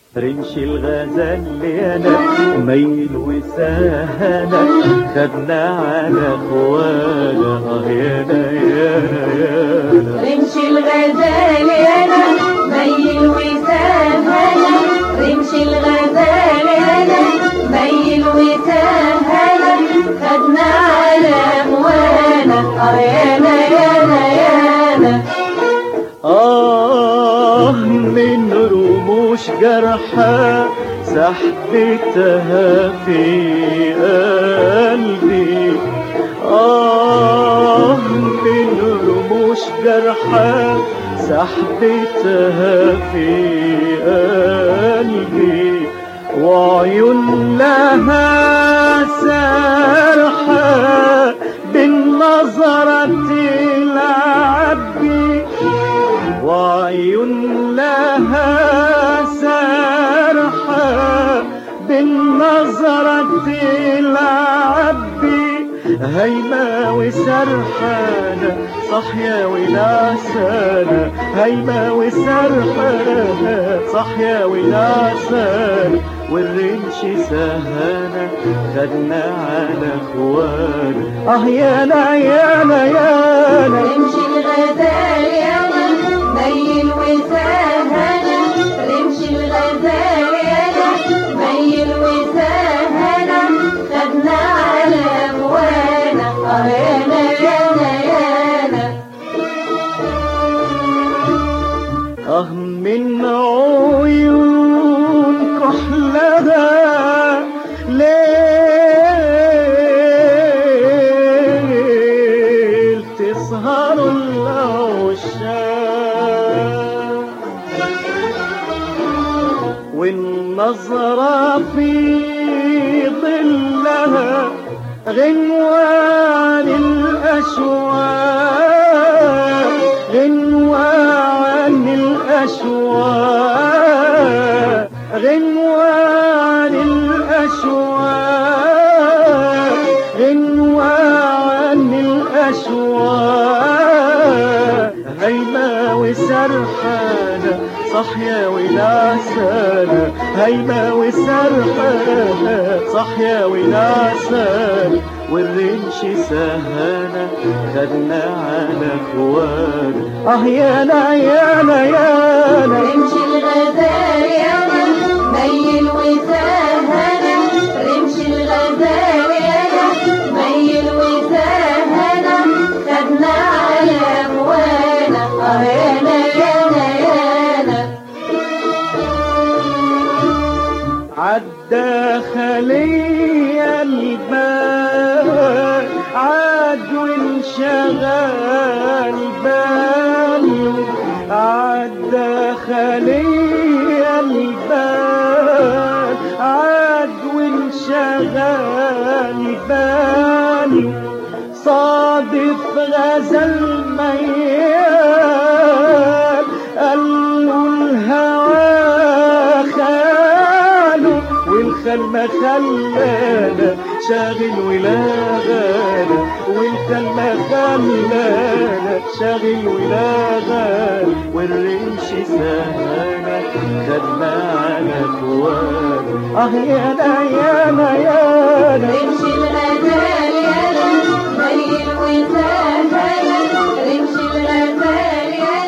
رمش الغزال يانا ميل وسهنا خدنا على اخوانا اه يانا يانا يانا رمش الغزال يانا ميل وسهلا رمش الغزال يانا ميل وسهلا خدنا على اموانا اه يانا يانا يانا آه من رموش جرحى سحبتها في قلبي آه من رموش جرحى سحبتها في قلبي وعيون لها سرحة بالنظرة العبي وعيون لها سرحة بالنظرة العبي هيما وسرحانة صحيا ونعسانة هيما وسرحانة صحيا ونعسانة والرنش سهانة خدنا على اخوانا اه يانا يانا يانا رمش الغزال يانا ميل وسهلا رمش الغزال يانا ميل وسهلا خدنا على اموانا اه يانا يانا يانا اه من عيون كحلها ليل تسهر العشاق والنظرة في ظلها غنوان الأشواق غنوان الأشواق غنوان الأشواق غنوان الأشواق هيما وسرحانة صحيا ونعسانة هيما وسرحانة صحيا ونعسانة والرنش سهانة خدنا على اخوانا اه يانا يانا يانا رمش الغزال يانا ميل وسهلا رمش الغزال يانا ميل وسهلا خدنا على اموانا اه يانا يانا يانا عدى خلي البال عاد وانشغل باله عدى خلي البال عاد وانشغل باله صادف غزل ميال قال له الهوى خاله والخل ما خلانا شاغل ولا غانا والخل ما خلانا شاغل ولا غانا والرمش سهانا خدنا على كوانا اه يانا يانا يانا رمش الغزال يانا ميل وسهلا رمش الغزال يانا